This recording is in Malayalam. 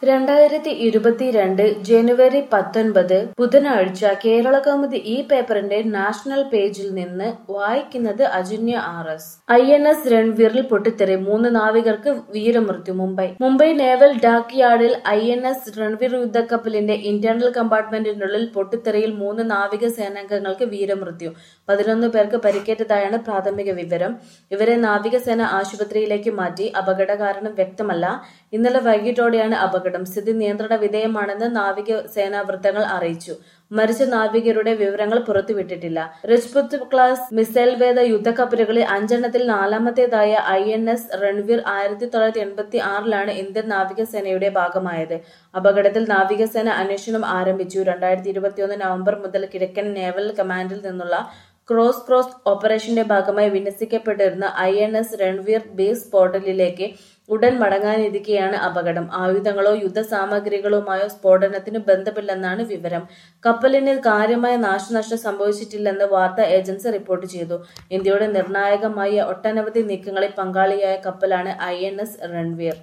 രണ്ടായിരത്തി ഇരുപത്തിരണ്ട് ജനുവരി പത്തൊൻപത് ബുധനാഴ്ച കേരള കൗമുദി ഈ പേപ്പറിന്റെ നാഷണൽ പേജിൽ നിന്ന് വായിക്കുന്നത് Ajanya R S I N S രൺവീറിൽ പൊട്ടിത്തെറി മൂന്ന് നാവികർക്ക് വീരമൃത്യു മുംബൈ മുംബൈ നേവൽ ഡാക്ക് യാർഡിൽ ഐ എൻ എസ് രൺവീർ യുദ്ധക്കപ്പലിന്റെ ഇന്റേണൽ കമ്പാർട്ട്മെന്റിനുള്ളിൽ പൊട്ടിത്തെറിയിൽ മൂന്ന് നാവിക സേനാംഗങ്ങൾക്ക് വീരമൃത്യു പതിനൊന്ന് പേർക്ക് പരിക്കേറ്റതായാണ് പ്രാഥമിക വിവരം ഇവരെ നാവികസേന ആശുപത്രിയിലേക്ക് മാറ്റി അപകട കാരണം വ്യക്തമല്ല ഇന്നലെ വൈകിട്ടോടെയാണ് അപകടം സ്ഥിതി നിയന്ത്രണ വിധേയമാണെന്ന് നാവിക സേനാ വൃത്തങ്ങൾ അറിയിച്ചു മരിച്ച നാവികരുടെ വിവരങ്ങൾ പുറത്തുവിട്ടിട്ടില്ല രജ്പുത് ക്ലാസ് മിസൈൽ വേദ യുദ്ധക്കപ്പലുകളിൽ അഞ്ചെണ്ണത്തിൽ നാലാമത്തേതായ ഐ എൻ എസ് റൺവീർ ആയിരത്തി തൊള്ളായിരത്തി എൺപത്തി ആറിലാണ് ഇന്ത്യൻ നാവികസേനയുടെ ഭാഗമായത് അപകടത്തിൽ നാവികസേന അന്വേഷണം ആരംഭിച്ചു രണ്ടായിരത്തി ഇരുപത്തിയൊന്ന് നവംബർ മുതൽ കിഴക്കൻ നേവൽ കമാൻഡിൽ നിന്നുള്ള ക്രോസ് ക്രോസ് ഓപ്പറേഷന്റെ ഭാഗമായി വിന്യസിക്കപ്പെട്ടിരുന്ന I N S Ranvir base പോർട്ടലിലേക്ക് ഉടൻ മടങ്ങാനിരിക്കെയാണ് അപകടം ആയുധങ്ങളോ യുദ്ധസാമഗ്രികളുമായോ സ്ഫോടനത്തിന് ബന്ധമില്ലെന്നാണ് വിവരം കപ്പലിന് കാര്യമായ നാശനഷ്ടം സംഭവിച്ചിട്ടില്ലെന്ന് വാർത്താ ഏജൻസി റിപ്പോർട്ട് ചെയ്തു ഇന്ത്യയുടെ നിർണായകമായ ഒട്ടനവധി നീക്കങ്ങളിൽ പങ്കാളിയായ കപ്പലാണ് ഐ എൻ എസ് രൺവീർ